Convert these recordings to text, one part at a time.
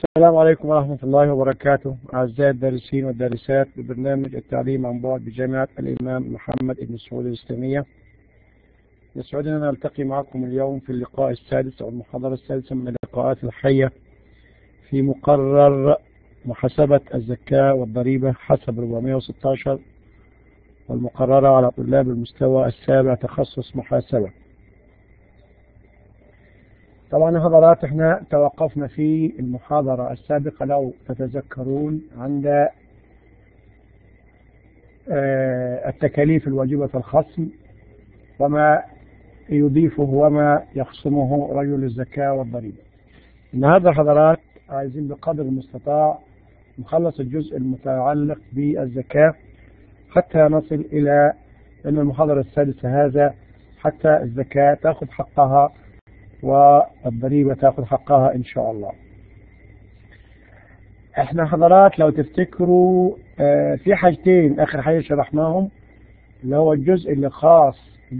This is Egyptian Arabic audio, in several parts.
السلام عليكم ورحمة الله وبركاته أعزائي الدارسين والدارسات ببرنامج التعليم عن بعد بجامعة الإمام محمد بن سعود الإسلامية يسعدنا نلتقي معكم اليوم في اللقاء السادس أو المحاضرة السادسة من اللقاءات الحية في مقرر محاسبة الزكاة والضريبة حسب 416 والمقررة على طلاب المستوى السابع تخصص محاسبة طبعا حضرات احنا توقفنا في المحاضرة السابقة لو تتذكرون عند التكاليف الواجبة الخصم وما يضيفه وما يخصمه رجل الزكاة والضريبة النهاردة حضرات عايزين بقدر المستطاع نخلص الجزء المتعلق بالزكاة حتى نصل إلى أن المحاضرة السادسة هذا حتى الزكاة تأخذ حقها والضريبة تأخذ حقها إن شاء الله احنا حضرات لو تفتكروا اه في حاجتين آخر حاجة شرحناهم اللي هو الجزء اللي خاص ب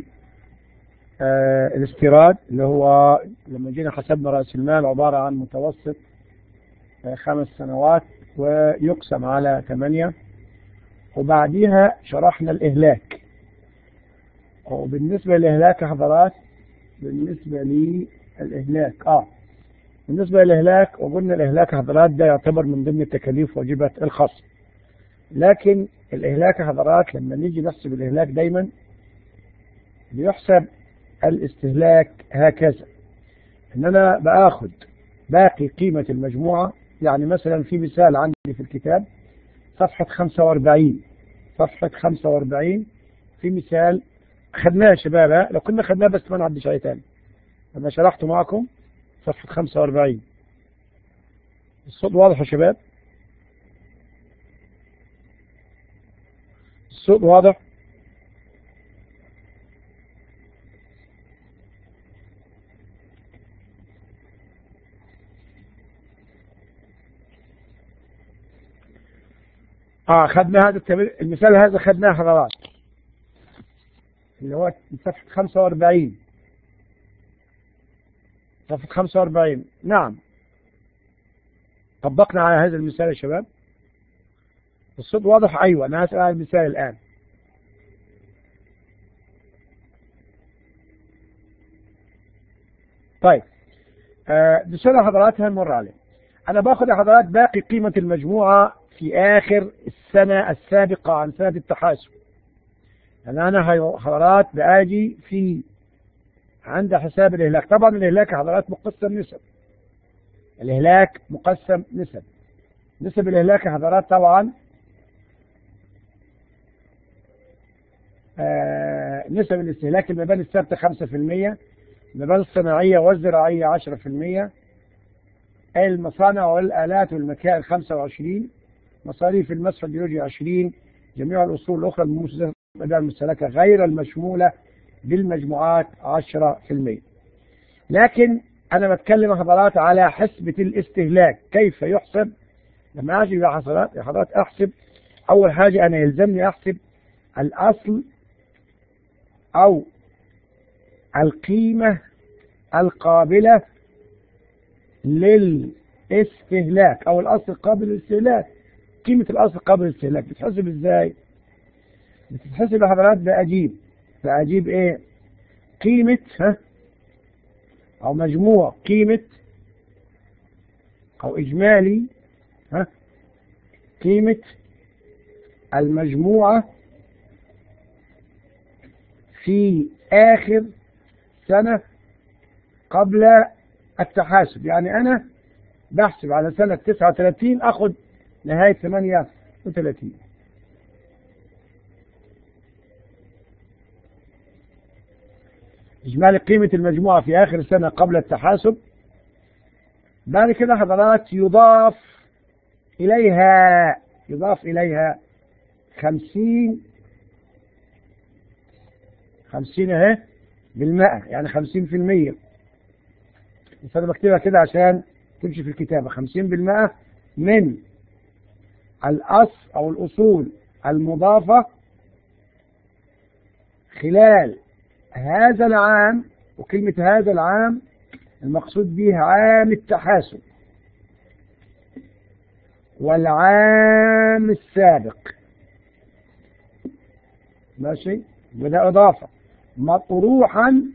اه الاستيراد اللي هو لما جينا حسبنا رأس المال عبارة عن متوسط اه خمس سنوات ويقسم على ثمانية وبعديها شرحنا الإهلاك وبالنسبة للإهلاك يا حضرات بالنسبة للإهلاك آه بالنسبة للإهلاك وقلنا الإهلاك حضرات ده يعتبر من ضمن التكاليف واجبة الخصم لكن الإهلاك حضرات لما نيجي نحسب الإهلاك دايما بيحسب الاستهلاك هكذا إن أنا بآخد باقي قيمة المجموعة يعني مثلا في مثال عندي في الكتاب صفحة 45 صفحة 45 في مثال خدناه يا شباب لو كنا خدناه بس ما نعديش عليه تاني انا شرحته معكم صفحة 45 الصوت واضح يا شباب الصوت واضح اه خدنا هذا التمرين المثال هذا خدناه حضرات اللي هو صفحة 45 صفحة 45 نعم طبقنا على هذا المثال يا شباب الصوت واضح أيوة أنا هسأل على المثال الآن طيب آه بسرعة حضرات هنمر عليه أنا باخذ يا حضرات باقي قيمة المجموعة في آخر السنة السابقة عن سنة التحاسب يعني أنا حضرات بآجي في عند حساب الإهلاك طبعا الإهلاك حضرات مقسم نسب الإهلاك مقسم نسب نسب الإهلاك حضرات طبعا آه نسب الاستهلاك المباني الثابتة 5% المباني الصناعية والزراعية 10% المصانع والآلات والمكائن 25 مصاريف المسح البيولوجي 20 جميع الأصول الأخرى المؤسسات الأداء المستهلكة غير المشمولة بالمجموعات 10% لكن أنا بتكلم حضرات على حسبة الاستهلاك كيف يحسب لما أجي يا حضرات يا حضرات أحسب أول حاجة أنا يلزمني أحسب الأصل أو القيمة القابلة للاستهلاك أو الأصل القابل للاستهلاك قيمة الأصل قابل للاستهلاك بتحسب إزاي؟ بتتحسب يا حضرات بأجيب فأجيب إيه؟ قيمة ها أو مجموع قيمة أو إجمالي ها قيمة المجموعة في آخر سنة قبل التحاسب يعني أنا بحسب على سنة 39 أخذ نهاية 38 إجمالي قيمة المجموعة في آخر السنة قبل التحاسب بعد كده حضرات يضاف إليها يضاف إليها خمسين خمسين اهي بالمئة يعني خمسين في المية بس أنا بكتبها كده عشان تمشي في الكتابة خمسين بالمئة من الأصل أو الأصول المضافة خلال هذا العام وكلمة هذا العام المقصود به عام التحاسب والعام السابق ماشي وده إضافة مطروحا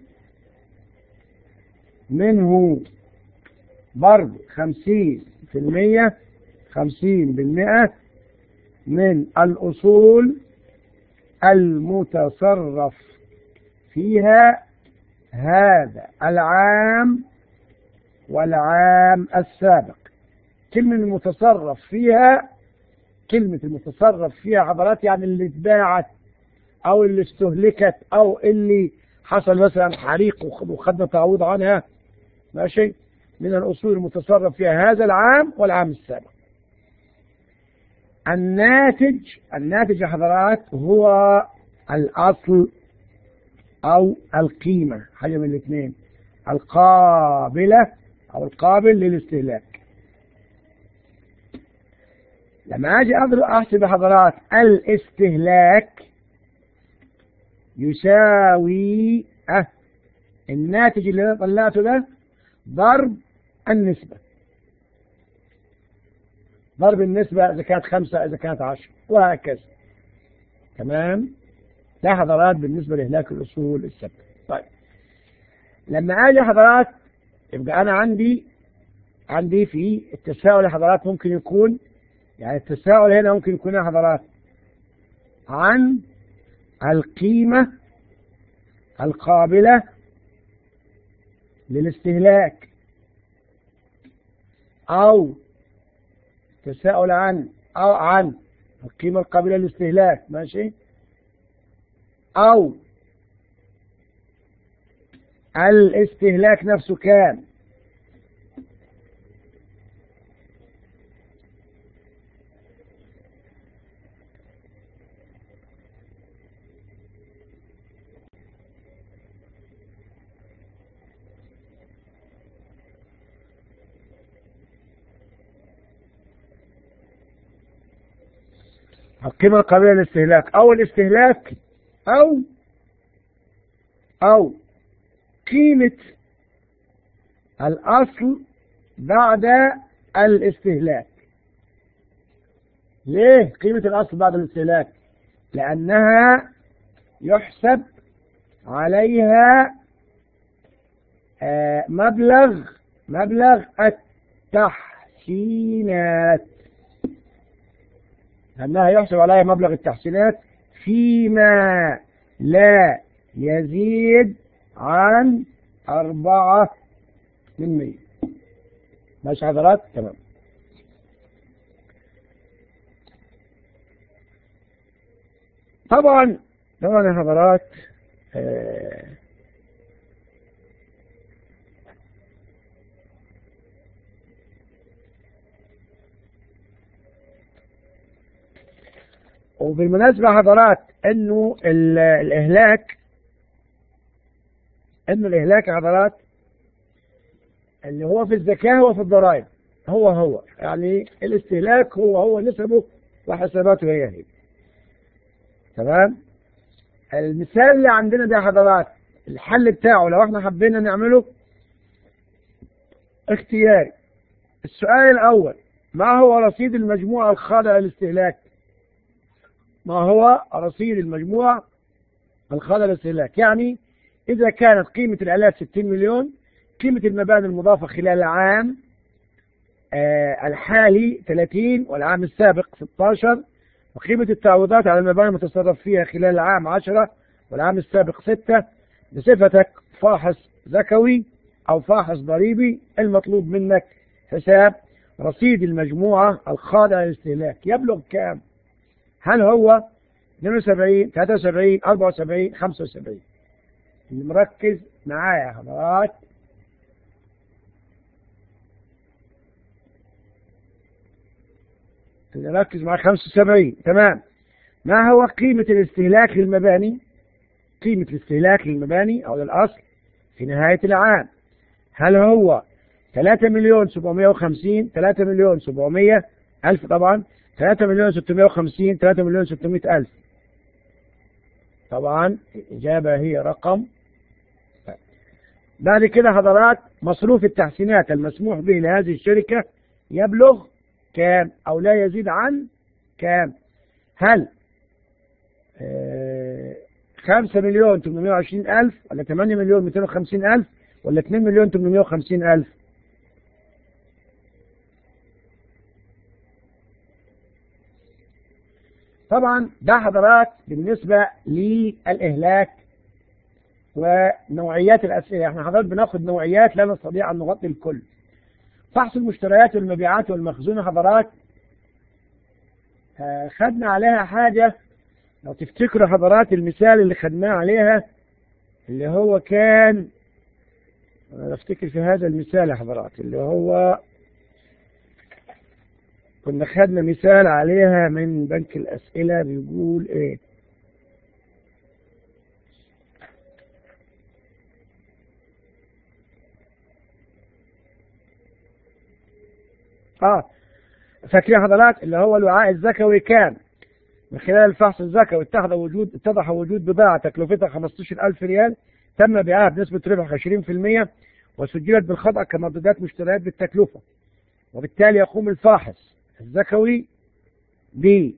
منه برضه خمسين في المية خمسين بالمئة من الأصول المتصرف فيها هذا العام والعام السابق كلمة المتصرف فيها كلمة المتصرف فيها حضرات يعني اللي اتباعت أو اللي استهلكت أو اللي حصل مثلا حريق وخدنا تعويض عنها ماشي من الأصول المتصرف فيها هذا العام والعام السابق الناتج الناتج يا حضرات هو الأصل أو القيمة حاجة من الاثنين القابلة أو القابل للاستهلاك لما أجي أحسب حضرات الاستهلاك يساوي أه الناتج اللي طلعته ده ضرب النسبة ضرب النسبة إذا كانت خمسة إذا كانت عشر وهكذا تمام ده حضرات بالنسبة لإهلاك الأصول الثابتة طيب لما أجي حضرات يبقى أنا عندي عندي في التساؤل يا حضرات ممكن يكون يعني التساؤل هنا ممكن يكون يا حضرات عن القيمة القابلة للاستهلاك أو تساؤل عن أو عن القيمة القابلة للاستهلاك ماشي أو الاستهلاك نفسه كام القيمة القابلة للاستهلاك أو الاستهلاك أو أو قيمة الأصل بعد الاستهلاك ليه قيمة الأصل بعد الاستهلاك لأنها يحسب عليها آه مبلغ مبلغ التحسينات لأنها يحسب عليها مبلغ التحسينات فيما لا يزيد عن أربعة من مية ماشي حضرات تمام طبعا طبعا يا حضرات آه وبالمناسبة حضرات انه الاهلاك انه الاهلاك يا حضرات اللي هو في الزكاة هو في الضرائب هو هو يعني الاستهلاك هو هو نسبه وحساباته هي هي تمام المثال اللي عندنا ده يا حضرات الحل بتاعه لو احنا حبينا نعمله اختياري السؤال الاول ما هو رصيد المجموعة الخاضعة للاستهلاك ما هو رصيد المجموعة الخاضعة للاستهلاك يعني إذا كانت قيمة الآلات 60 مليون قيمة المباني المضافة خلال العام آه الحالي 30 والعام السابق 16 وقيمة التعويضات على المباني المتصرف فيها خلال العام 10 والعام السابق 6 بصفتك فاحص زكوي أو فاحص ضريبي المطلوب منك حساب رصيد المجموعة الخاضعة للاستهلاك يبلغ كام؟ هل هو 72 73 74 75 اللي مركز معايا يا حضرات اللي ركز مع 75 تمام ما هو قيمة الاستهلاك للمباني قيمة الاستهلاك للمباني أو للأصل في نهاية العام هل هو 3 مليون 750 3 مليون 700 ألف طبعا 3 مليون 650 3 مليون 600 ألف طبعا الإجابة هي رقم بعد كده حضرات مصروف التحسينات المسموح به لهذه الشركة يبلغ كام أو لا يزيد عن كام هل آه، خمسة مليون تمنمية وعشرين ألف ولا تمانية مليون ميتين وخمسين ألف ولا اتنين مليون تمنمية وخمسين ألف طبعا ده حضرات بالنسبة للإهلاك ونوعيات الأسئلة احنا حضرات بناخد نوعيات لا نستطيع أن نغطي الكل فحص المشتريات والمبيعات والمخزون حضرات آه، خدنا عليها حاجة لو تفتكروا حضرات المثال اللي خدناه عليها اللي هو كان أنا افتكر في هذا المثال يا حضرات اللي هو كنا خدنا مثال عليها من بنك الأسئلة بيقول ايه اه فاكرين حضرات اللي هو الوعاء الزكوي كان من خلال الفحص الزكوي اتخذ وجود اتضح وجود بضاعة تكلفتها 15000 ريال تم بيعها بنسبة ربح 20% وسجلت بالخطأ كمردودات مشتريات بالتكلفة وبالتالي يقوم الفاحص الزكوي ب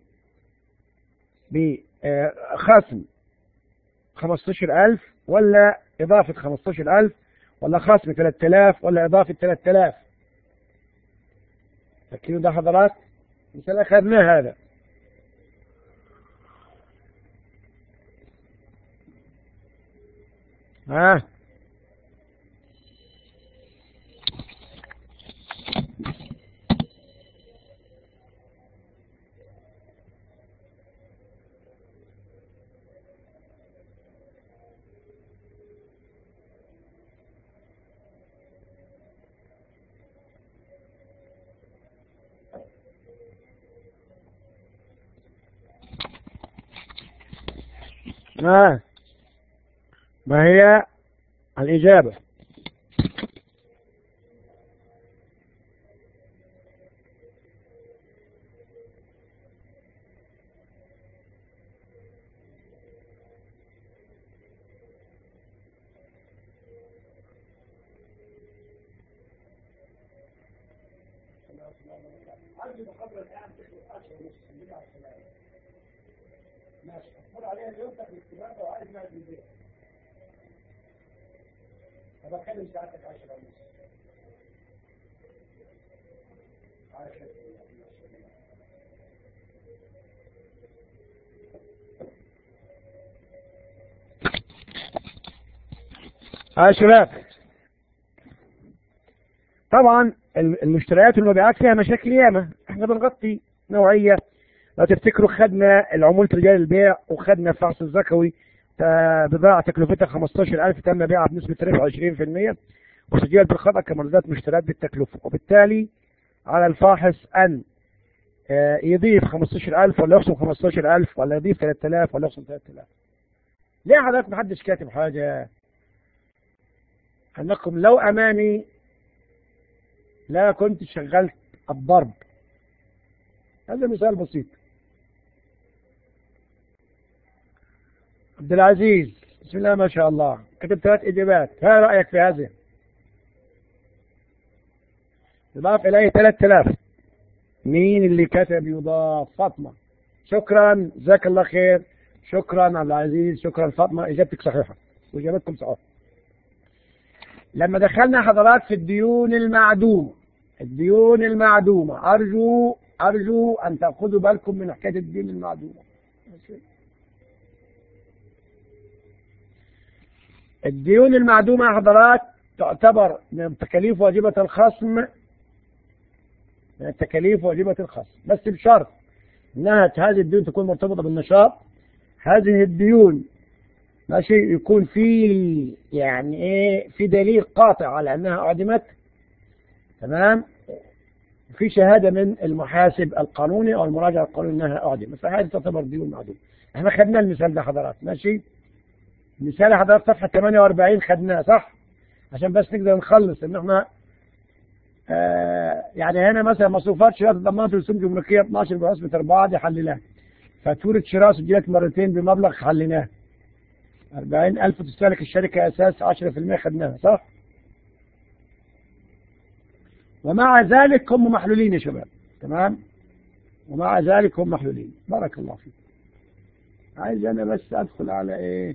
بخصم 15000 ولا إضافة 15000 ولا خصم 3000 ولا إضافة 3000 فاكرين ده حضرات مثال أخذناه هذا ها ها ما هي الإجابة ماشي اصبر عليها اليوم تاخد الكتاب وعايز نعمل البيت طب اكلم ساعتك 10 ونص 10 ها شباب طبعا المشتريات والمبيعات فيها مشاكل ياما احنا بنغطي نوعيه لو تفتكروا خدنا العمولة رجال البيع وخدنا الفحص الزكوي بضاعة تكلفتها 15000 تم بيعها بنسبة ربح 20% وسجلت بالخطأ كمردات مشتريات بالتكلفة وبالتالي على الفاحص أن يضيف 15000 ولا يخصم 15000 ولا يضيف 3000 ولا يخصم 3000 ليه حضرتك محدش كاتب حاجة أنكم لو أمامي لا كنت شغلت الضرب هذا مثال بسيط عبد العزيز بسم الله ما شاء الله كتب ثلاث إجابات ها رأيك في هذه يضاف إليه 3000 مين اللي كتب يضاف فاطمة شكرا جزاك الله خير شكرا عبد العزيز شكرا فاطمة إجابتك صحيحة وإجابتكم صحيحة لما دخلنا حضرات في الديون المعدومة الديون المعدومة أرجو أرجو أن تأخذوا بالكم من حكاية الدين المعدومة الديون المعدومة يا حضرات تعتبر من تكاليف واجبة الخصم من التكاليف واجبة الخصم بس بشرط انها هذه الديون تكون مرتبطة بالنشاط هذه الديون ماشي يكون في يعني ايه في دليل قاطع على انها اعدمت تمام في شهادة من المحاسب القانوني او المراجع القانوني انها اعدمت فهذه تعتبر ديون معدومة احنا خدنا المثال ده حضرات ماشي مثال حضرتك صفحة 48 خدناه صح عشان بس نقدر نخلص ان احنا آه يعني هنا مثلا مصروفات شراء ضمانات رسوم جمركية 12 بحسبة 4 دي حليناها فاتورة شراء سجلت مرتين بمبلغ حليناه 40000 تستهلك الشركة أساس 10% خدناها صح؟ ومع ذلك هم محلولين يا شباب تمام ومع ذلك هم محلولين بارك الله فيك عايز انا بس ادخل على ايه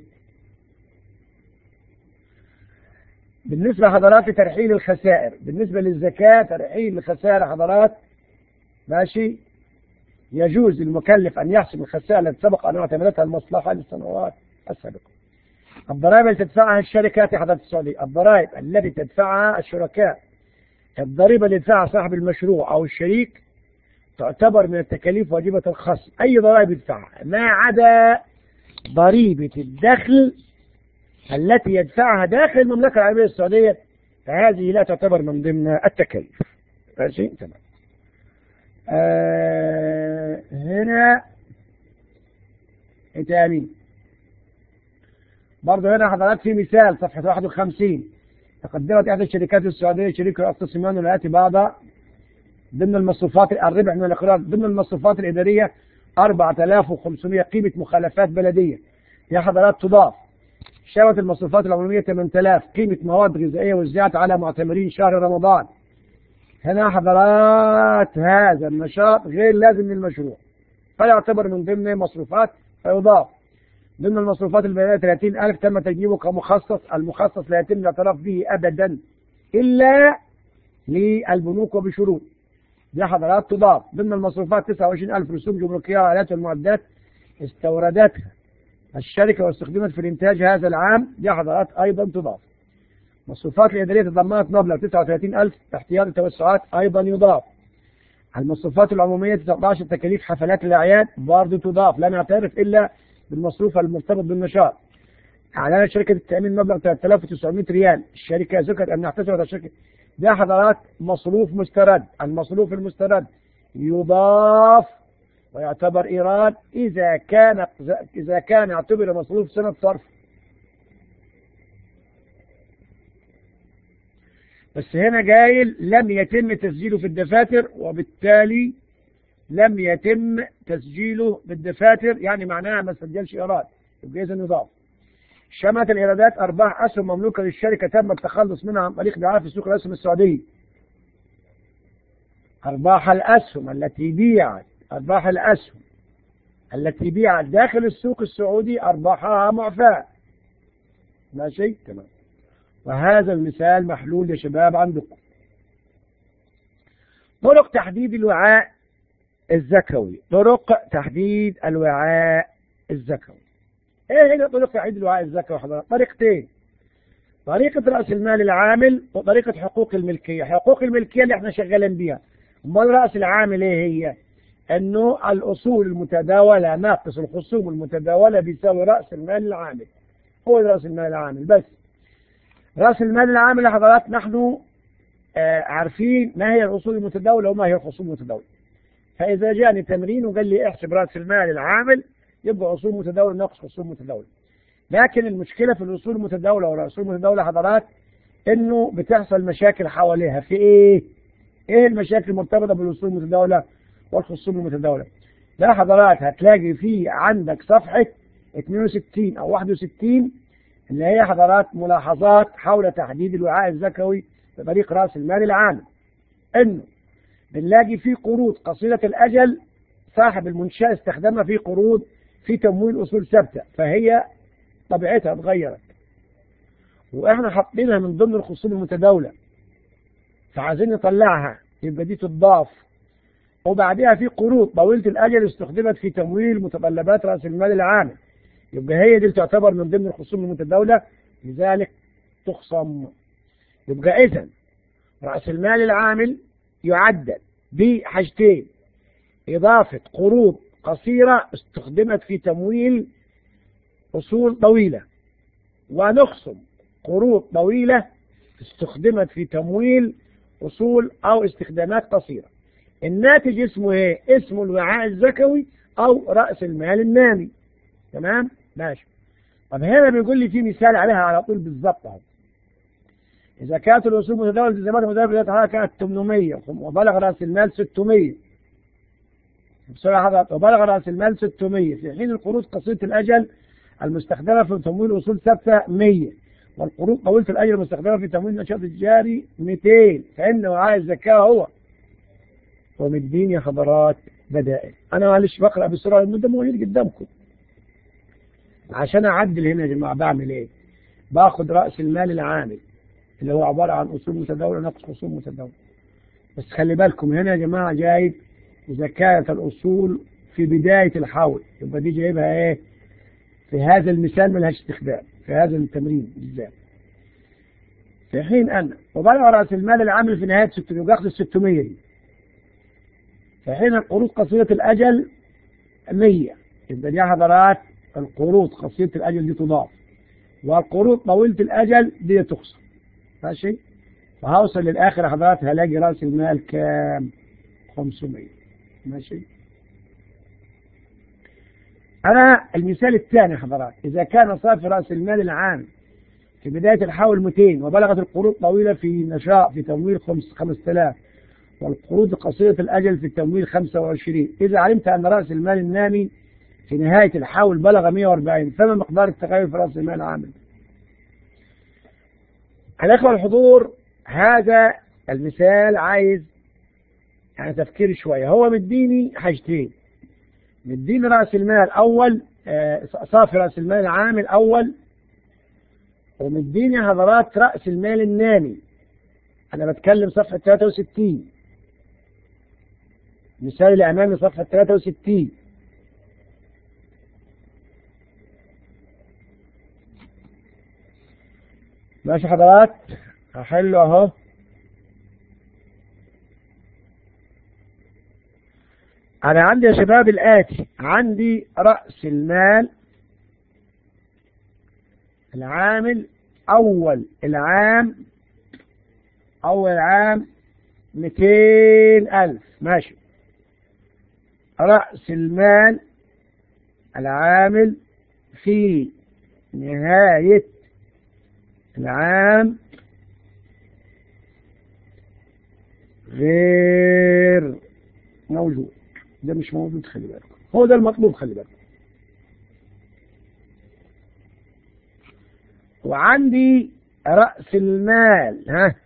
بالنسبة لحضرات ترحيل الخسائر بالنسبة للزكاة ترحيل الخسائر حضرات ماشي يجوز للمكلف أن يحسب الخسائر التي سبق أن اعتمدتها المصلحة للسنوات السابقة الضرائب التي تدفعها الشركات يا حضرات السعودية الضرائب التي تدفعها الشركاء الضريبة اللي يدفعها صاحب المشروع أو الشريك تعتبر من التكاليف واجبة الخصم أي ضرائب يدفعها ما عدا ضريبة الدخل التي يدفعها داخل المملكة العربية السعودية فهذه لا تعتبر من ضمن التكاليف ماشي تمام آه هنا تاني برضه هنا حضرات في مثال صفحة 51 تقدمت إحدى الشركات السعودية شريك رأس السمان والآتي بعض ضمن المصروفات الربح من الإقرار ضمن المصروفات الإدارية 4500 قيمة مخالفات بلدية يا حضرات تضاف شبكة المصروفات العمومية 8000 قيمة مواد غذائية وزعت على معتمرين شهر رمضان هنا حضرات هذا النشاط غير لازم للمشروع فيعتبر من ضمن مصروفات فيضاف ضمن المصروفات البدنية 30000 تم تجنيبه كمخصص المخصص لا يتم الاعتراف به أبدا إلا للبنوك وبشروط دي حضرات تضاف ضمن المصروفات 29000 رسوم جمركية وآلات والمعدات استوردتها الشركة واستخدمت في الإنتاج هذا العام دي حضرات أيضا تضاف مصروفات الإدارية تضمنت مبلغ 39000 احتياطي توسعات أيضا يضاف المصروفات العمومية 19 تكاليف حفلات الأعياد برضه تضاف لا نعترف إلا بالمصروف المرتبط بالنشاط أعلنت شركة التأمين مبلغ 3900 ريال الشركة ذكرت أن احتسبت الشركة ده حضرات مصروف مسترد المصروف المسترد يضاف ويعتبر إيراد إذا كان إذا كان يعتبر مصروف سنة صرف بس هنا قايل لم يتم تسجيله في الدفاتر وبالتالي لم يتم تسجيله بالدفاتر يعني معناها ما سجلش إيراد يبقى إذا يضاف شمت الإيرادات أرباح أسهم مملوكة للشركة تم التخلص منها عن طريق دعاية في سوق الأسهم السعودية أرباح الأسهم التي بيعت أرباح الأسهم التي بيعت داخل السوق السعودي أرباحها معفاة ماشي تمام وهذا المثال محلول يا شباب عندكم طرق تحديد الوعاء الزكوي طرق تحديد الوعاء الزكوي ايه هي طرق تحديد الوعاء الزكوي حضرتك طريقتين طريقة رأس المال العامل وطريقة حقوق الملكية حقوق الملكية اللي احنا شغالين بيها امال رأس العامل ايه هي انه الاصول المتداولة ناقص الخصوم المتداولة بيساوي رأس المال العامل هو رأس المال العامل بس رأس المال العامل يا حضرات نحن آه عارفين ما هي الأصول المتداولة وما هي الخصوم المتداولة فإذا جاني تمرين وقال لي احسب رأس المال العامل يبقى أصول متداولة ناقص خصوم متداولة لكن المشكلة في الأصول المتداولة والأصول المتداولة حضرات إنه بتحصل مشاكل حواليها في إيه؟ إيه المشاكل المرتبطة بالأصول المتداولة والخصوم المتداولة؟ لا حضرات هتلاقي في عندك صفحة 62 أو 61 اللي هي حضرات ملاحظات حول تحديد الوعاء الزكوي بطريق رأس المال العام إنه بنلاقي في قروض قصيرة الأجل صاحب المنشأة استخدمها في قروض في تمويل أصول ثابتة فهي طبيعتها اتغيرت وإحنا حاطينها من ضمن الخصوم المتداولة فعايزين نطلعها يبقى دي تضاف وبعدها في قروض طويلة الأجل استخدمت في تمويل متطلبات رأس المال العام يبقى هي دي تعتبر من ضمن الخصوم المتداولة لذلك تخصم يبقى إذا رأس المال العامل يعدل بحاجتين إضافة قروض قصيرة استخدمت في تمويل أصول طويلة ونخصم قروض طويلة استخدمت في تمويل أصول أو استخدامات قصيرة الناتج اسمه ايه؟ اسمه الوعاء الزكوي أو رأس المال النامي تمام؟ ماشي طب هنا بيقول لي في مثال عليها على طول بالظبط اهو إذا كانت الأصول متداولة التزامات المتداولة كانت 800 وبلغ رأس المال 600 بسرعة حضرتك وبلغ رأس المال 600 في حين القروض قصيرة الأجل المستخدمة في تمويل أصول ثابتة 100 والقروض طويلة الأجل المستخدمة في تمويل النشاط التجاري 200 فإن وعاء الزكاة هو ومديني حضرات بدائل أنا معلش بقرأ بسرعة لأنه ده موجود قدامكم عشان أعدل هنا يا جماعة بعمل إيه؟ باخد رأس المال العامل اللي هو عبارة عن أصول متداولة ناقص أصول متداولة بس خلي بالكم هنا يا جماعة جايب إذا كانت الأصول في بداية الحول يبقى دي جايبها إيه؟ في هذا المثال ملهاش استخدام في هذا التمرين بالذات في حين أن وبلغ رأس المال العامل في نهاية 600 يبقى ياخد ال 600 دي في حين القروض قصيرة الأجل 100 يبقى دي حضرات القروض قصيرة الأجل دي تضاف والقروض طويلة الأجل دي تخصم ماشي فهوصل للآخر يا حضرات هلاقي رأس المال كام 500 ماشي أنا المثال الثاني يا حضرات إذا كان صافي رأس المال العام في بداية الحول 200 وبلغت القروض طويلة في نشاء في تمويل 5000 والقروض قصيرة الأجل في التمويل 25 إذا علمت أن رأس المال النامي في نهاية الحول بلغ 140 فما مقدار التغير في رأس المال العامل الأخوة الحضور هذا المثال عايز يعني تفكير شوية هو مديني حاجتين مديني رأس المال أول صافي رأس المال العامل أول ومديني حضرات رأس المال النامي أنا بتكلم صفحة 63 مثال اللي أمامي صفحة 63 ماشي حضرات هحله اهو انا عندي يا شباب الاتي عندي رأس المال العامل اول العام اول عام ميتين الف ماشي رأس المال العامل في نهاية العام غير موجود ده مش موجود خلي بالكم هو ده المطلوب خلي بالكم وعندي رأس المال ها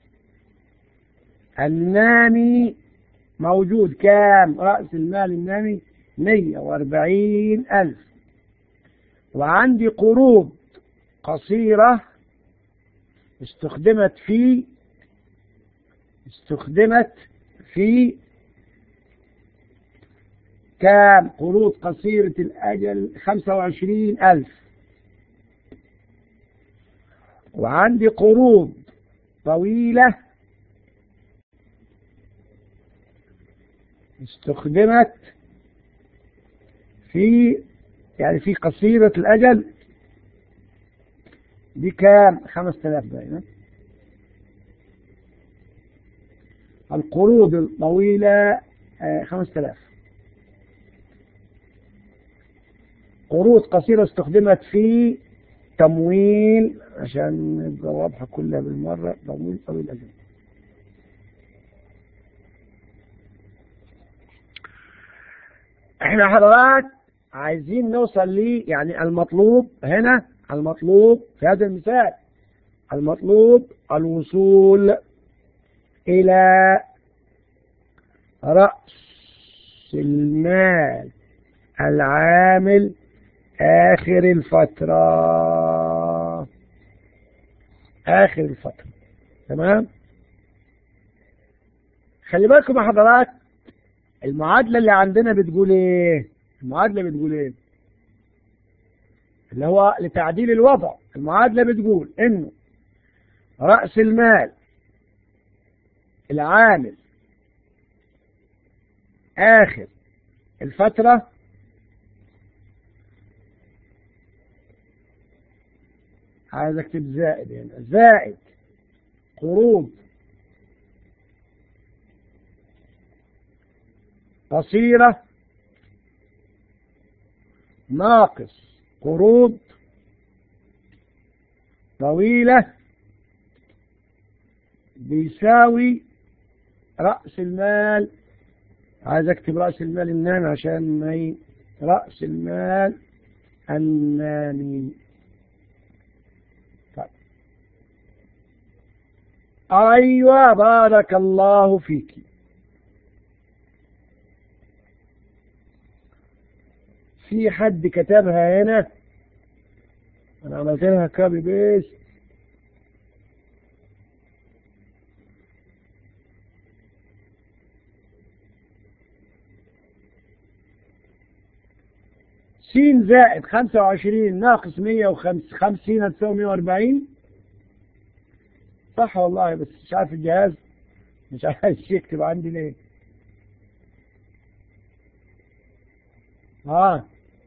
النامي موجود كام رأس المال النامي مية واربعين ألف وعندي قروض قصيرة استخدمت في استخدمت في كام قروض قصيرة الأجل خمسة وعشرين ألف وعندي قروض طويلة استخدمت في يعني في قصيرة الأجل دي كام خمس تلاف باينة القروض الطويلة خمس تلاف قروض قصيرة استخدمت في تمويل عشان نبقى واضحة كلها بالمرة تمويل طويل الأجل احنا حضرات عايزين نوصل لي يعني المطلوب هنا المطلوب في هذا المثال المطلوب الوصول إلى رأس المال العامل آخر الفترة آخر الفترة تمام خلي بالكم يا حضرات المعادلة اللي عندنا بتقول ايه المعادلة بتقول ايه اللي هو لتعديل الوضع المعادلة بتقول انه رأس المال العامل آخر الفترة عايز اكتب زائد هنا زائد قروض قصيرة ناقص قروض طويلة بيساوي رأس المال عايز اكتب رأس المال النامي عشان ما ي... رأس المال النامي طيب. أيوة بارك الله فيك في حد كتبها هنا انا عملت لها كابي بيست س زائد 25 ناقص 150 هتساوي 140 صح والله بس مش عارف الجهاز مش عايز يكتب عندي ليه اه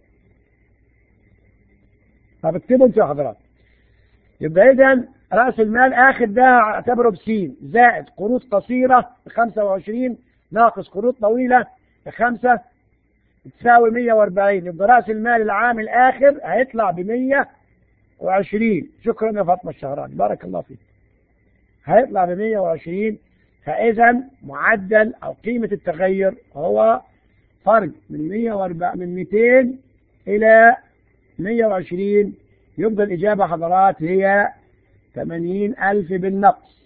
طب اكتبوا انتوا يا حضرات يبقى اذا راس المال اخر ده اعتبره بسين زائد قروض قصيره ب 25 ناقص قروض طويله بخمسه تساوي 140 يبقى راس المال العام الاخر هيطلع ب 120 شكرا يا فاطمه الشهراني بارك الله فيك هيطلع ب 120 فاذا معدل او قيمه التغير هو فرق من 140 من 200 الى 120 يبقى الإجابة حضرات هي 80 ألف بالنقص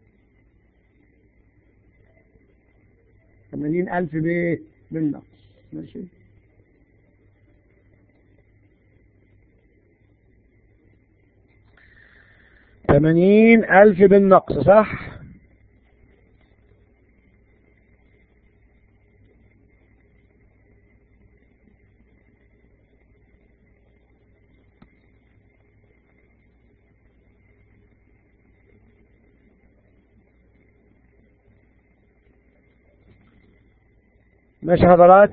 80 ألف بالنقص ماشي ثمانين ألف بالنقص صح ماشي حضرات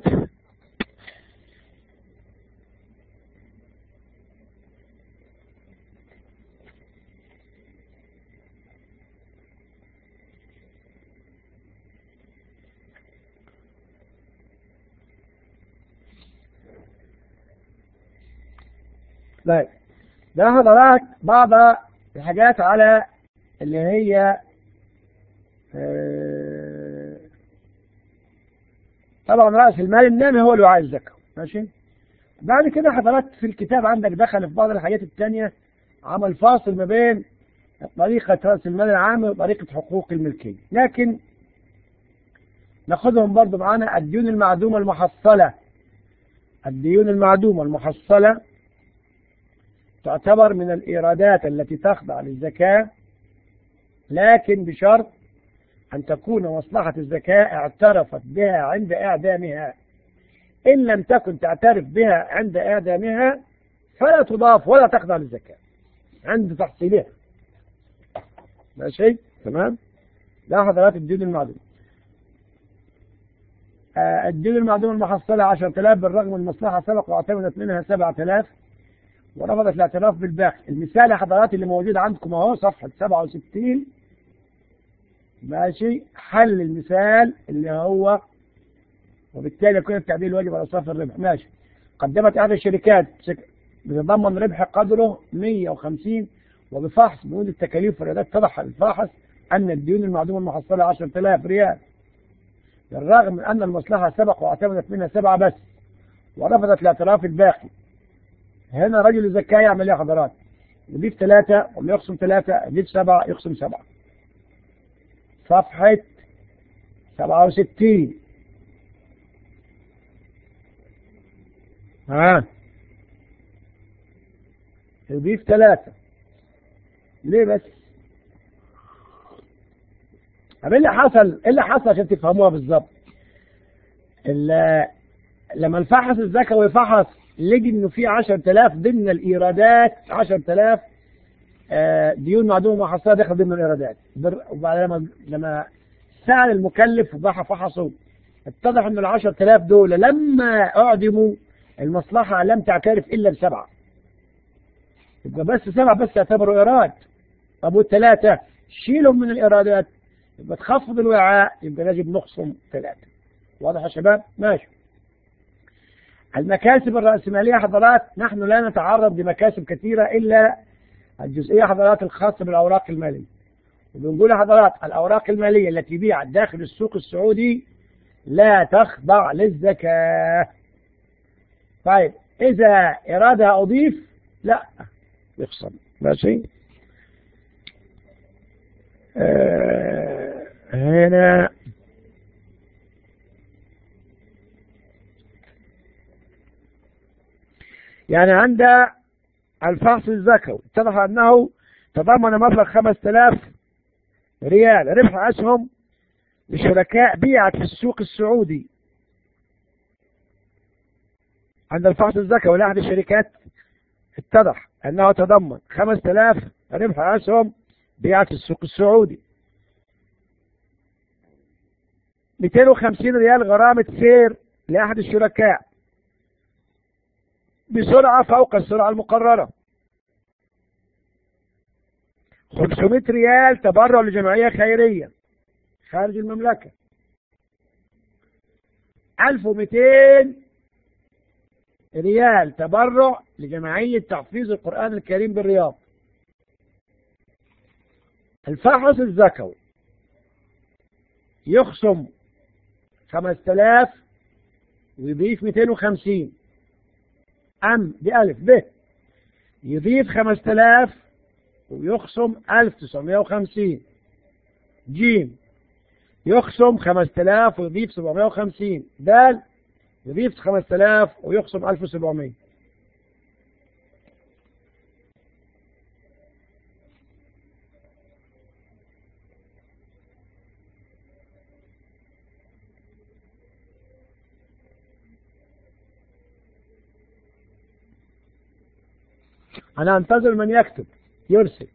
طيب ده حضرات بعض الحاجات على اللي هي آه طبعا رأس المال النامي هو اللي عايز زكاة ماشي بعد كده حضرات في الكتاب عندك دخل في بعض الحاجات التانية عمل فاصل ما بين طريقة رأس المال العام وطريقة حقوق الملكية لكن ناخدهم برضو معانا الديون المعدومة المحصلة الديون المعدومة المحصلة تعتبر من الإيرادات التي تخضع للزكاة لكن بشرط أن تكون مصلحة الزكاة اعترفت بها عند إعدامها إن لم تكن تعترف بها عند إعدامها فلا تضاف ولا تخضع للزكاة عند تحصيلها ماشي تمام ده حضرات الدين المعدوم آه الدين المعدوم المحصلة 10000 بالرغم من المصلحة سبق واعتمدت منها 7000 ورفضت الاعتراف بالباقي المثال يا حضرات اللي موجود عندكم اهو صفحة 67 ماشي حل المثال اللي هو وبالتالي يكون التعديل واجب على صافي الربح ماشي قدمت احدى الشركات بتضمن ربح قدره 150 وبفحص بنود التكاليف والإيرادات اتضح للفاحص أن الديون المعدومة المحصلة 10000 ريال بالرغم من أن المصلحة سبق واعتمدت منها سبعة بس ورفضت الاعتراف الباقي هنا رجل الزكاة يعمل ايه يا حضرات يضيف ثلاثة ولا يقسم ثلاثة يضيف سبعة يقسم سبعة صفحة سبعة وستين ها يضيف ثلاثة ليه بس طب ايه اللي حصل ايه اللي حصل عشان تفهموها بالظبط لما الفحص الزكوي فحص لقي انه في 10000 ضمن الايرادات 10000 ديون معدومه محصله داخل ضمن الايرادات وبعد لما لما سال المكلف وبقى فحصوا اتضح ان ال 10000 دول لما اعدموا المصلحه لم تعترف الا بسبعه يبقى بس سبعه بس يعتبروا ايراد طب والثلاثه شيلهم من الايرادات يبقى تخفض الوعاء يبقى يجب نقسم ثلاثه واضح يا شباب ماشي المكاسب الرأسمالية حضرات نحن لا نتعرض لمكاسب كثيرة إلا الجزئية حضرات الخاصة بالأوراق المالية وبنقول حضرات الأوراق المالية التي بيعت داخل السوق السعودي لا تخضع للزكاة طيب إذا إرادها أضيف لا يخصم ماشي آه هنا يعني عند الفحص الزكوي اتضح أنه تضمن مبلغ 5000 ريال ربح أسهم لشركاء بيعت في السوق السعودي عند الفحص الزكوي لأحد الشركات اتضح أنه تضمن 5000 ربح أسهم بيعت في السوق السعودي 250 ريال غرامة سير لأحد الشركاء بسرعة فوق السرعة المقررة 500 ريال تبرع لجمعية خيرية خارج المملكة 1200 ريال تبرع لجمعية تحفيظ القرآن الكريم بالرياض الفحص الزكوي يخصم 5000 ويضيف 250 أم بألف ب يضيف 5000 ويخصم 1950 جيم يخصم 5000 ويضيف 750 دال يضيف 5000 ويخصم 1700 أنا أنتظر من يكتب يرسل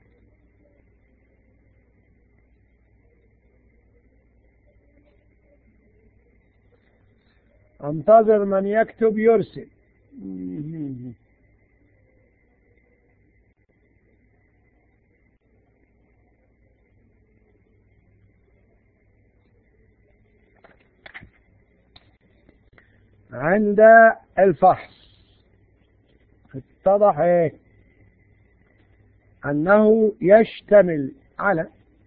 انتظر من يكتب يرسل عند الفحص اتضح ايه انه يشتمل على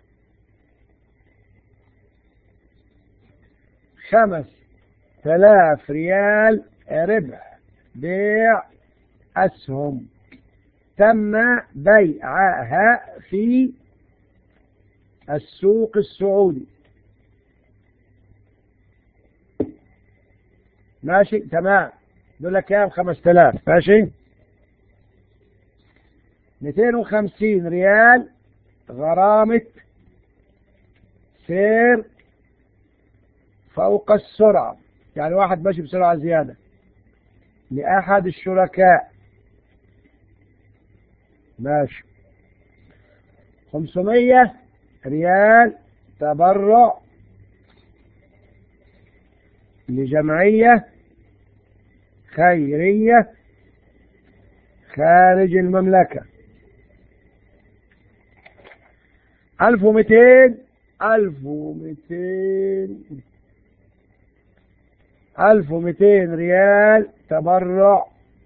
خمس ثلاث ريال ربح بيع أسهم تم بيعها في السوق السعودي ماشي تمام دول كام خمس تلاف ماشي ميتين وخمسين ريال غرامة سير فوق السرعة يعني واحد ماشي بسرعة زيادة لأحد الشركاء ماشي خمسمية ريال تبرع لجمعية خيرية خارج المملكة ألف ومئتين ألف ومئتين ألف ومئتين ريال تبرع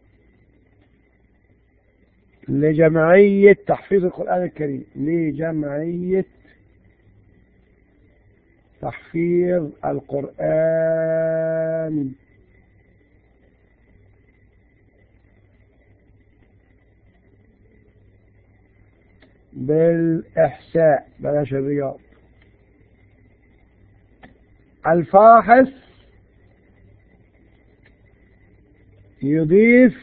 لجمعية تحفيظ القرآن الكريم لجمعية تحفيظ القرآن بالإحساء بلاش الرياض الفاحص يضيف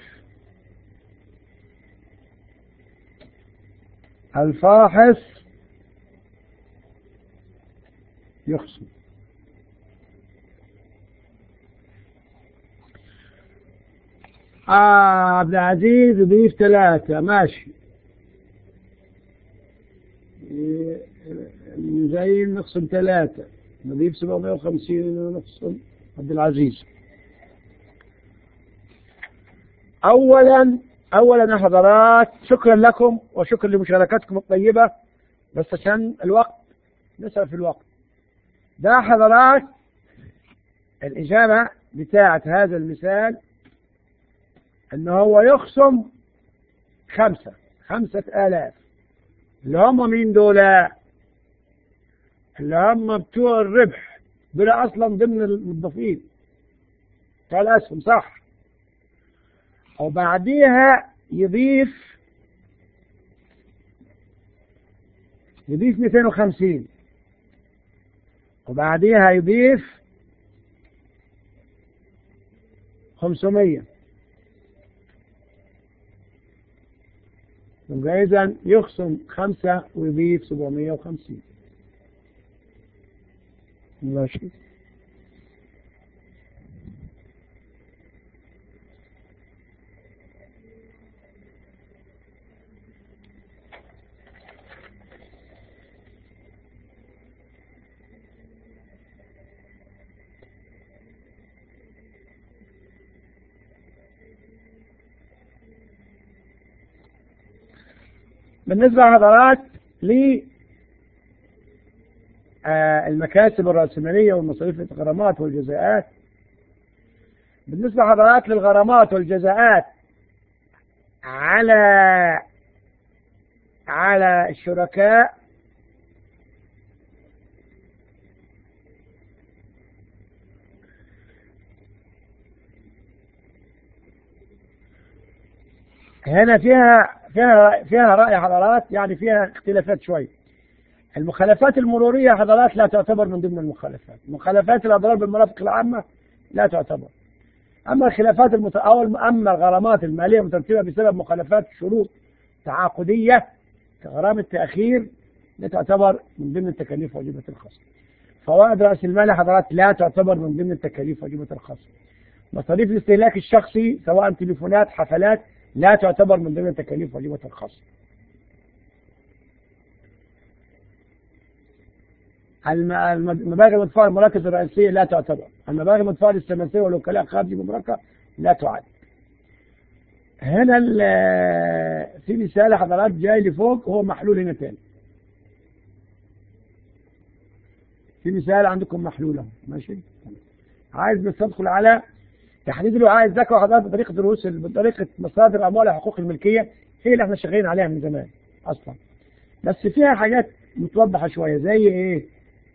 الفاحص يخصم آه عبد العزيز يضيف ثلاثة ماشي زي نقسم ثلاثة نضيف 750 ونقسم عبد العزيز أولا أولا يا حضرات شكرا لكم وشكرا لمشاركتكم الطيبة بس عشان الوقت نسأل في الوقت ده حضرات الإجابة بتاعة هذا المثال أنه هو يخصم خمسة خمسة آلاف اللي هم مين دول اللي هم بتوع الربح دول أصلا ضمن الموظفين بتوع الأسهم صح وبعديها يضيف يضيف 250 وبعديها يضيف 500 يبقى إذا يخصم خمسة ويضيف 750 ماشي بالنسبة لحضرات ل آه، المكاسب الرأسمالية والمصاريف الغرامات والجزاءات بالنسبة لحضرات للغرامات والجزاءات على على الشركاء هنا فيها فيها فيها رأي حضرات يعني فيها اختلافات شوي المخالفات المرورية حضرات لا تعتبر من ضمن المخالفات مخالفات الأضرار بالمرافق العامة لا تعتبر أما الخلافات المت... أو أما الغرامات المالية المترتبة بسبب مخالفات شروط تعاقدية كغرامة تأخير لا تعتبر من ضمن التكاليف واجبة الخصم فوائد رأس المال حضرات لا تعتبر من ضمن التكاليف واجبة الخصم مصاريف الاستهلاك الشخصي سواء تليفونات حفلات لا تعتبر من ضمن تكاليف واجبة الخصم المبالغ المدفوعة المراكز الرئيسية لا تعتبر المبالغ المدفوعة للسماسية والوكلاء خارج المملكة لا تعد هنا في مثال حضرات جاي لفوق هو محلول هنا تاني في مثال عندكم محلولة ماشي عايز بس ادخل على تحديد الوعاء الزكاة وحضرتك بطريقة دروس بطريقة مصادر الأموال وحقوق الملكية هي اللي احنا شغالين عليها من زمان أصلا بس فيها حاجات متوضحة شوية زي إيه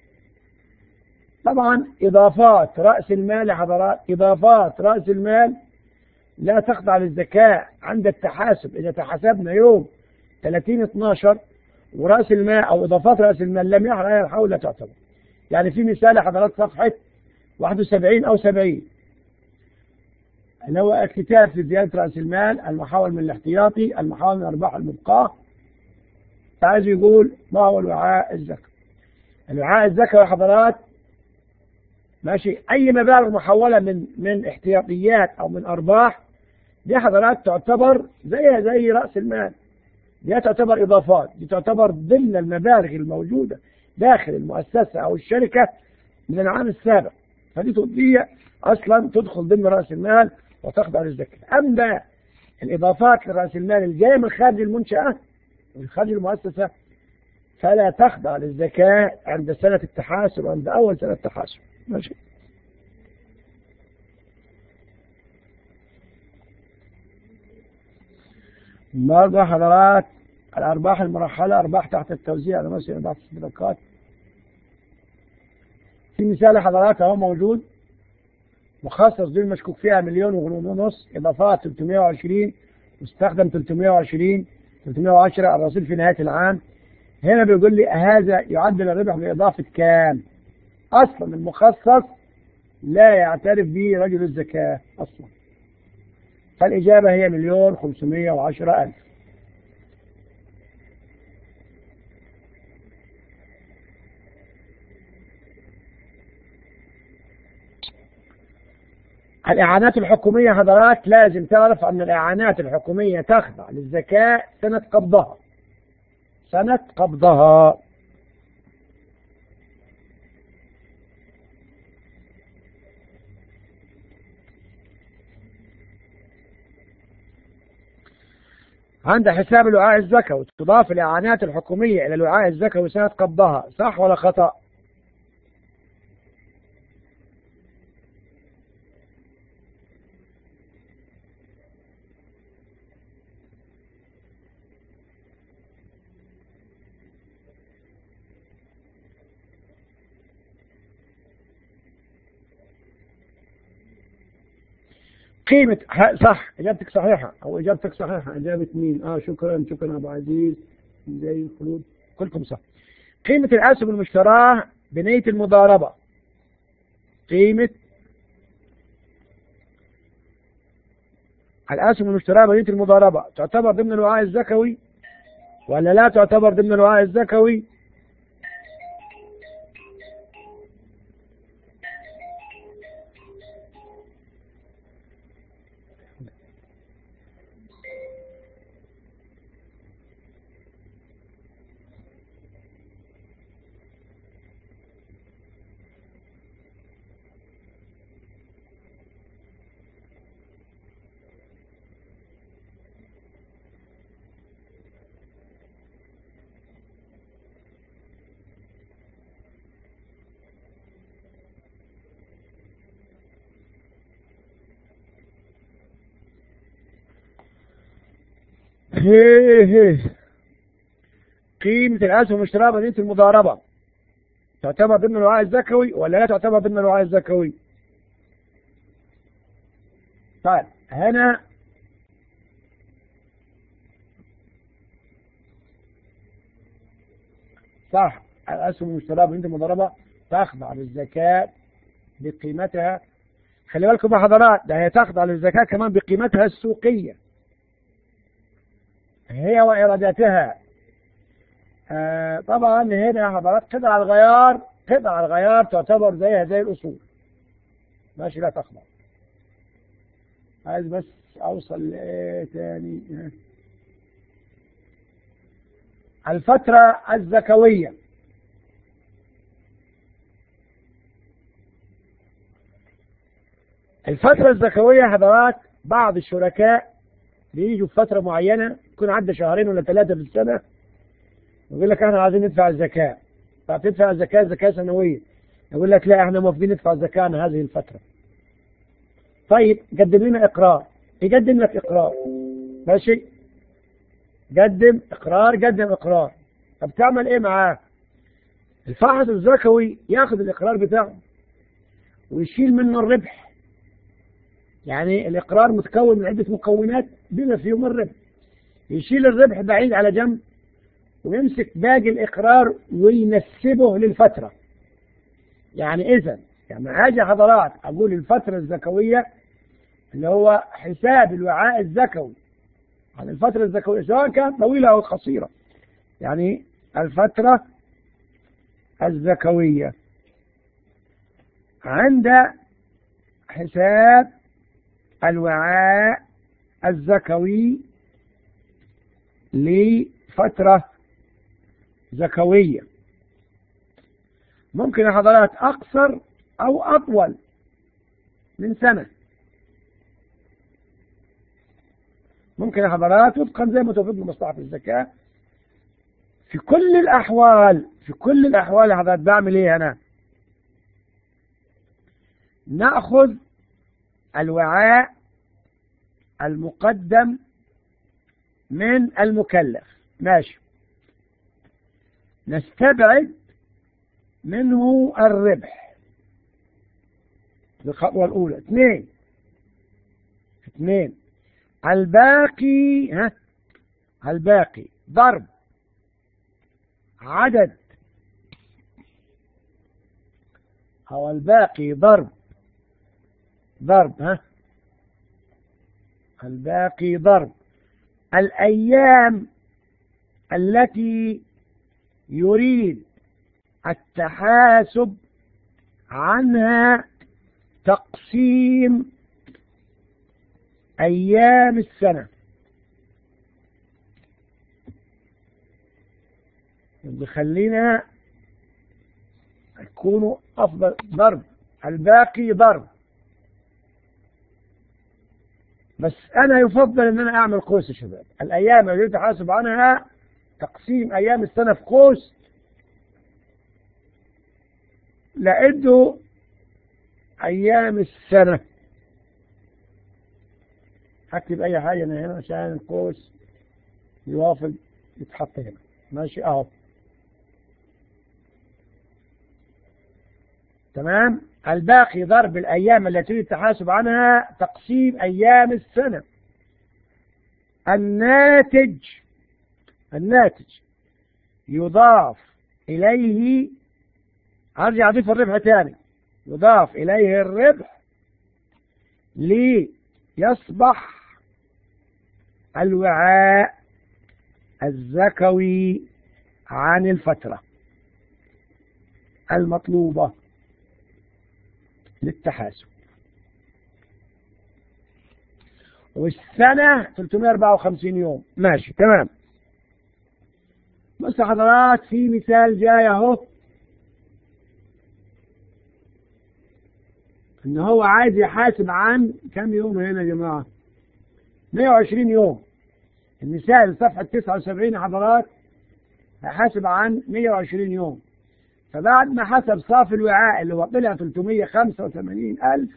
طبعا إضافات رأس المال يا حضرات إضافات رأس المال لا تخضع للزكاة عند التحاسب إذا تحاسبنا يوم 30 12 ورأس المال أو إضافات رأس المال لم يحرق عليها الحول لا تعتبر يعني في مثال يا حضرات صفحة 71 أو 70 اللي هو اكتتاب في زيادة رأس المال المحاول من الاحتياطي المحاول من الأرباح المبقاة عايز يقول ما هو الوعاء الزكاة الوعاء الزكاة يا حضرات ماشي أي مبالغ محولة من من احتياطيات أو من أرباح دي حضرات تعتبر زيها زي رأس المال دي تعتبر إضافات دي تعتبر ضمن المبالغ الموجودة داخل المؤسسة أو الشركة من العام السابق فدي دي أصلا تدخل ضمن رأس المال وتخضع للزكاة أما الإضافات لرأس المال الجاية من خارج المنشأة من خارج المؤسسة فلا تخضع للزكاة عند سنة التحاسب وعند أول سنة التحاسب ماشي برضه حضرات الأرباح المرحلة أرباح تحت التوزيع على مثلا أرباح الصدقات في مثال حضرات اهو موجود مخصص دي المشكوك فيها مليون ونص إضافات 320 مستخدم 320 310 الرصيد في نهاية العام هنا بيقول لي هذا يعدل الربح بإضافة كام أصلا المخصص لا يعترف به رجل الزكاة أصلا فالإجابة هي مليون خمسمية وعشرة ألف الإعانات الحكومية حضرات لازم تعرف أن الإعانات الحكومية تخضع للزكاة سنة قبضها سنة قبضها عند حساب الوعاء الزكوي تضاف الإعانات الحكومية إلى الوعاء الزكوي سنة قبضها صح ولا خطأ قيمة صح إجابتك صحيحة أو إجابتك صحيحة إجابة مين آه شكرا شكرا أبو عزيز زي خلود كلكم صح قيمة الأسهم المشتراة بنية المضاربة قيمة الأسهم المشتراة بنية المضاربة تعتبر ضمن الوعاء الزكوي ولا لا تعتبر ضمن الوعاء الزكوي هي هي. قيمة الأسهم والشراء مدينة المضاربة تعتبر ضمن الوعاء الزكوي ولا لا تعتبر ضمن الوعاء الزكوي؟ طيب هنا صح الأسهم والشراء مدينة المضاربة تخضع للزكاة بقيمتها خلي بالكم يا حضرات ده هي تخضع للزكاة كمان بقيمتها السوقية هي وإيراداتها آه طبعا هنا يا حضرات قطع الغيار قطع الغيار تعتبر زيها زي الأصول ماشي لا تخضع عايز بس أوصل لإيه تاني الفترة الزكوية الفترة الزكوية يا حضرات بعض الشركاء بيجوا في فترة معينة يكون عدى شهرين ولا ثلاثة في السنة يقول لك احنا عايزين ندفع الزكاة فتدفع الزكاة زكاة سنوية يقول لك لا احنا موافقين ندفع الزكاة عن هذه الفترة طيب قدم لنا اقرار يقدم لك اقرار ماشي قدم اقرار قدم اقرار طب تعمل ايه معاه الفاحص الزكوي ياخذ الاقرار بتاعه ويشيل منه الربح يعني الاقرار متكون من عدة مكونات بما فيهم الربح يشيل الربح بعيد على جنب ويمسك باقي الإقرار وينسبه للفترة يعني إذا يعني حاجة حضرات أقول الفترة الزكوية اللي هو حساب الوعاء الزكوي عن الفترة الزكوية سواء كانت طويلة أو قصيرة يعني الفترة الزكوية عند حساب الوعاء الزكوي لفترة زكوية ممكن يا حضرات أقصر أو أطول من سنة ممكن يا حضرات وفقا زي ما توفيق مصلحة الزكاة في كل الأحوال في كل الأحوال يا حضرات بعمل إيه أنا نأخذ الوعاء المقدم من المكلف ماشي نستبعد منه الربح الخطوة الأولى اثنين اثنين الباقي ها الباقي ضرب عدد أو الباقي ضرب ضرب ها الباقي ضرب الأيام التي يريد التحاسب عنها تقسيم أيام السنة بخلينا يكونوا أفضل ضرب الباقي ضرب بس أنا يفضل أن أنا أعمل قوس يا شباب الأيام اللي أحاسب عنها تقسيم أيام السنة في قوس لقيته أيام السنة هكتب أي حاجة أنا هنا عشان القوس يوافق يتحط هنا ماشي أهو تمام الباقي ضرب الأيام التي يريد التحاسب عنها تقسيم أيام السنة الناتج الناتج يضاف إليه أرجع أضيف الربح تاني يضاف إليه الربح ليصبح الوعاء الزكوي عن الفترة المطلوبة للتحاسب والسنة 354 يوم ماشي تمام بس حضرات في مثال جاي اهو ان هو عايز يحاسب عن كم يوم هنا يا جماعة 120 يوم المثال صفحة 79 يا حضرات هيحاسب عن 120 يوم فبعد ما حسب صافي الوعاء اللي هو طلع 385 ألف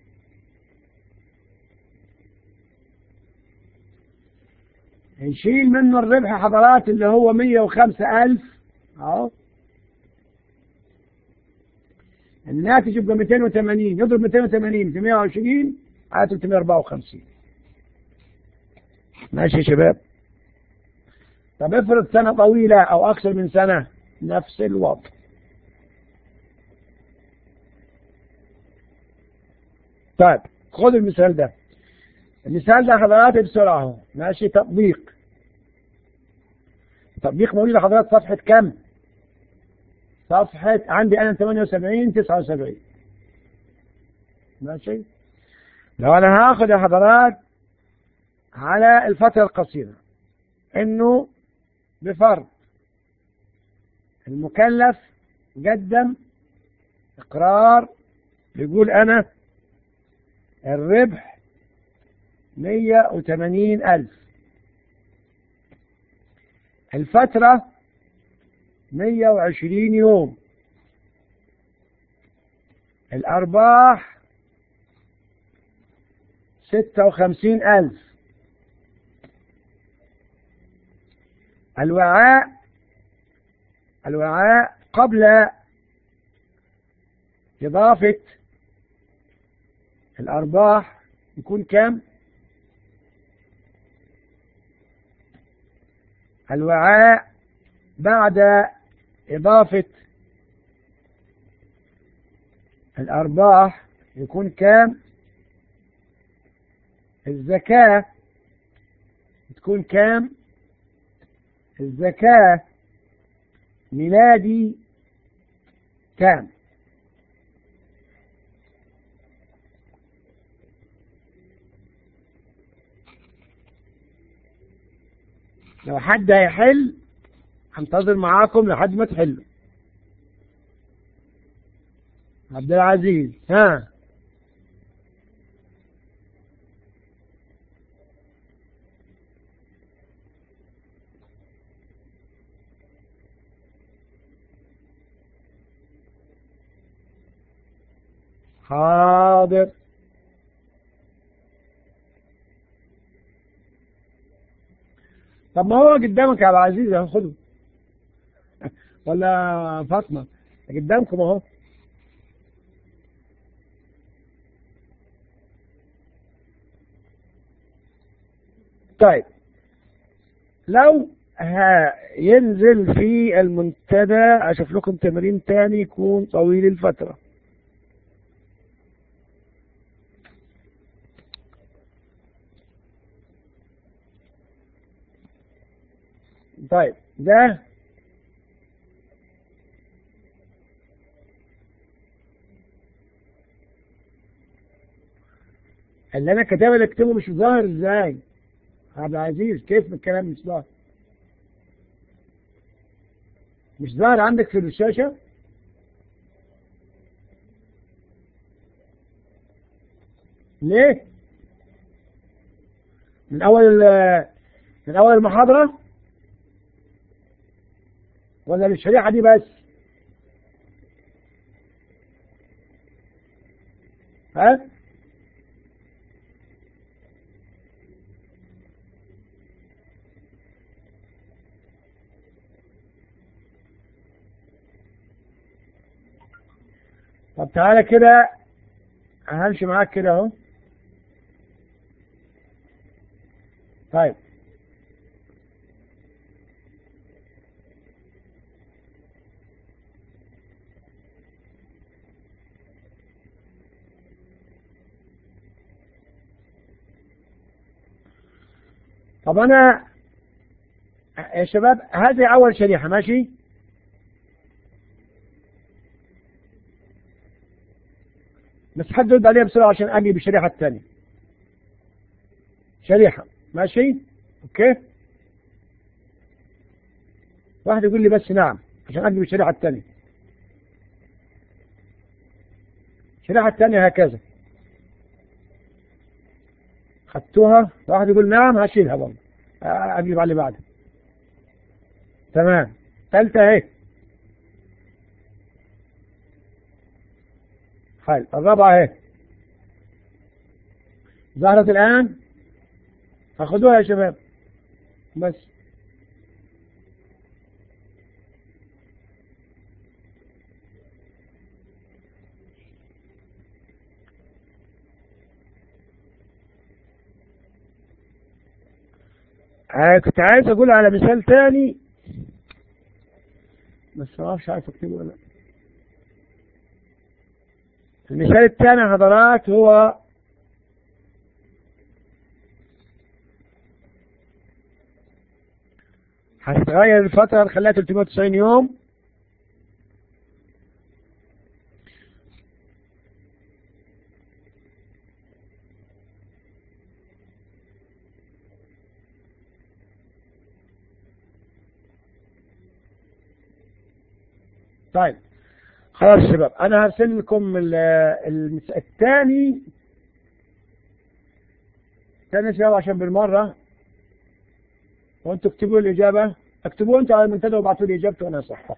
نشيل منه الربح حضرات اللي هو 105 ألف أهو الناتج يبقى 280 يضرب 280 في 120 على 354 ماشي يا شباب طب افرض سنة طويلة أو أكثر من سنة نفس الوضع طيب خذ المثال ده المثال ده حضرات بسرعة اهو ماشي تطبيق تطبيق موجود لحضرات صفحة كم؟ صفحة عندي أنا 78 79 ماشي لو أنا هاخد يا حضرات على الفترة القصيرة إنه بفرض المكلف قدم إقرار بيقول أنا الربح مية وثمانين ألف الفترة مية وعشرين يوم الأرباح ستة وخمسين ألف الوعاء الوعاء قبل إضافة الأرباح يكون كام؟ الوعاء بعد إضافة الأرباح يكون كام؟ الزكاة تكون كام؟ الزكاة ميلادي كام؟ لو حد هيحل هنتظر معاكم لحد ما تحلوا عبد العزيز ها حاضر طب ما هو قدامك يا عبد العزيز اهو خده ولا فاطمه قدامكم اهو طيب لو ينزل في المنتدى اشوف لكم تمرين تاني يكون طويل الفتره طيب ده اللي انا كتابه اللي اكتبه مش ظاهر ازاي عبد العزيز كيف الكلام مش ظاهر مش ظاهر عندك في الشاشه ليه من اول من اول المحاضره ولا للشريحة دي بس ها طب تعالى كده همشي معاك كده اهو طيب طب انا يا شباب هذه أول شريحة ماشي بس حد يرد عليها بسرعة عشان أجي بالشريحة الثانية شريحة ماشي أوكي واحد يقول لي بس نعم عشان أجي بالشريحة الثانية الشريحة الثانية هكذا خدتوها واحد يقول نعم هشيلها برضه أجيب على اللي بعده تمام ثالثة اهي حلو الرابعة اهي ظهرت الآن أخذوها يا شباب بس آه كنت عايز أقول على مثال تاني بس ما مش عارف أكتبه ولا المثال الثاني يا حضرات هو هتغير الفترة نخليها 390 يوم طيب خلاص يا شباب انا هرسل لكم الثاني ثاني شباب عشان بالمرة وانتوا اكتبوا الاجابة اكتبوا انتوا على المنتدى وابعتوا لي اجابته وانا اصحح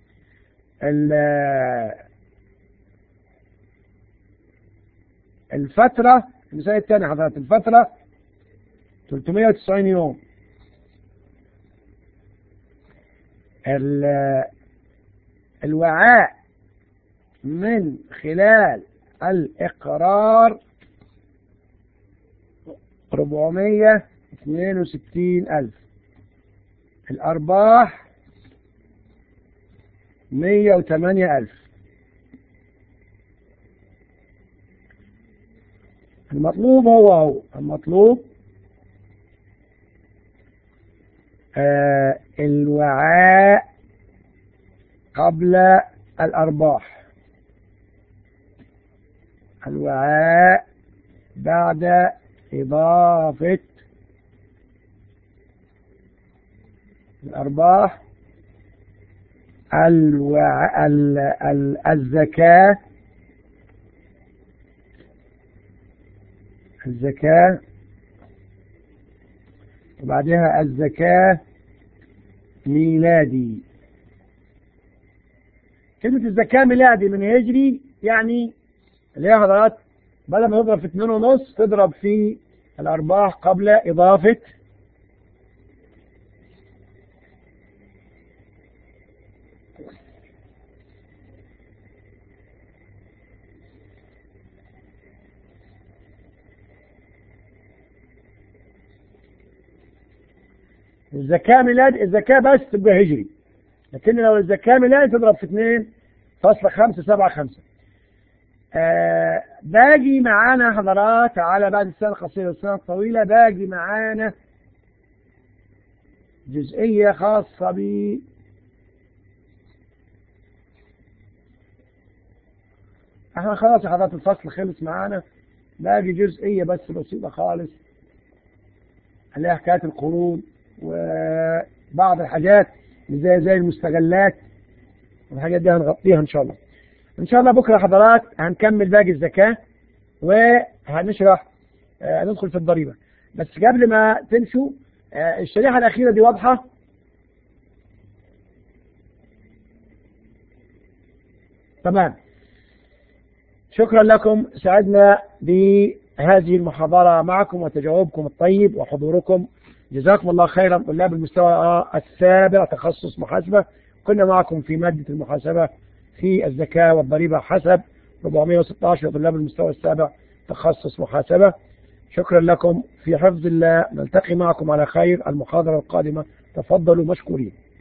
الفترة المثال الثاني حضرتك الفترة 390 يوم الوعاء من خلال الإقرار 462 ألف الأرباح 108 ألف المطلوب هو هو المطلوب آه الوعاء قبل الأرباح الوعاء بعد إضافة الأرباح الوع... ال... ال... الزكاة الزكاة وبعدها الزكاة ميلادي كلمة الزكاة ميلادي من هجري يعني اللي هي حضرات بدل ما تضرب في اتنين ونص تضرب في الأرباح قبل إضافة الزكاة ميلاد الزكاة بس تبقى هجري لكن لو الزكاة ميلاد تضرب في اتنين فاصلة خمسة سبعة خمسة آه باقي معانا حضرات على بعد السنة القصيرة والسنة الطويلة باقي معانا جزئية خاصة ب احنا خلاص يا حضرات الفصل خلص معانا باقي جزئية بس بسيطة خالص اللي هي حكاية القروض وبعض الحاجات زي زي المستغلات والحاجات دي هنغطيها ان شاء الله ان شاء الله بكره حضرات هنكمل باقي الزكاه وهنشرح آه ندخل في الضريبه بس قبل ما تمشوا آه الشريحه الاخيره دي واضحه تمام شكرا لكم سعدنا بهذه المحاضره معكم وتجاوبكم الطيب وحضوركم جزاكم الله خيرا طلاب المستوى السابع تخصص محاسبة كنا معكم في مادة المحاسبة في الزكاة والضريبة حسب 416 طلاب المستوى السابع تخصص محاسبة شكرا لكم في حفظ الله نلتقي معكم على خير المحاضرة القادمة تفضلوا مشكورين